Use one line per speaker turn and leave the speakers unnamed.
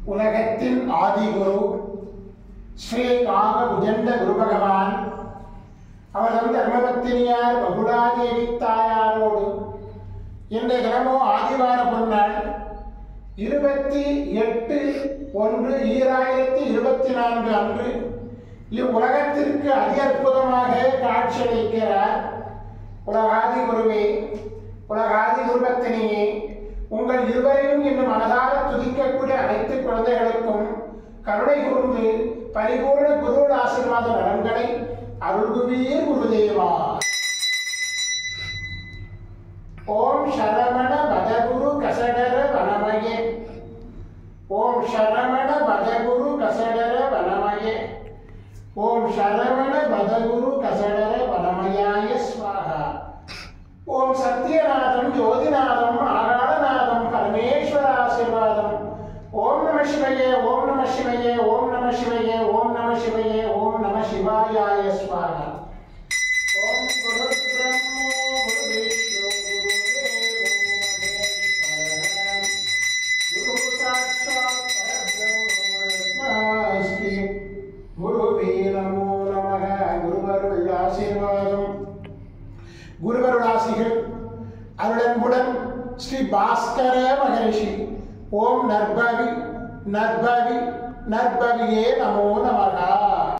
உலகத்தின் ஆதிகுரு ஸ்ரீ காக புஜண்ட குரு பகவான் அவரது தர்மபத்தினியார் பகுடாதேவி தாயாரோடு இன்றைய தினமோ ஆதிவார பொன்னாள் இருபத்தி எட்டு ஒன்று ஈராயிரத்தி இருபத்தி நான்கு அன்று இவ்வுலகத்திற்கு அதி அற்புதமாக காட்சியளிக்கிறார் உலகாதி குருவே உலகாதி குருபத்தினியே உங்கள் இருவரையும் இன்று மனதார துதிக்கக்கூடிய அனைத்து குழந்தைகளுக்கும் கருணை கூர்ந்து பரிபூர்ண குருவோட ஆசீர்வாத நலன்களை அருள்குவீர் குருதேவா ஓம் சரவண பதகுரு கசடர வனமயே ஓம் சரவண பதகுரு கசடர வனமயே ஓம் சரவண பதகுரு கசடர வனமயாய ஸ்வாகா ஓம் சத்யநாதம் ஜோதிநாதம் ஆகாரநாதம் பரமேஸ்வர ஆசீர்வாதம் ஓம் நம சிவயே ஓம் நம சிவயே ஓம் நம சிவயே ஓம் நம சிவயே ஓம் நம சிவாயாய ஸ்வாகா ஓம் குரு பிரம்மோ குரு விஷ்ணு குரு தேவோ மகேஸ்வரம் குரு சாட்சாத் பரபிரம்மஸ்மி குருவே நமோ நமக குருவருள் ஆசீர்வாதம் குருவருளாசிகள் அருளன்புடன் ஸ்ரீ பாஸ்கர மகரிஷி ஓம் நற்பவி நற்பவி நற்பவியே நமோ நமகா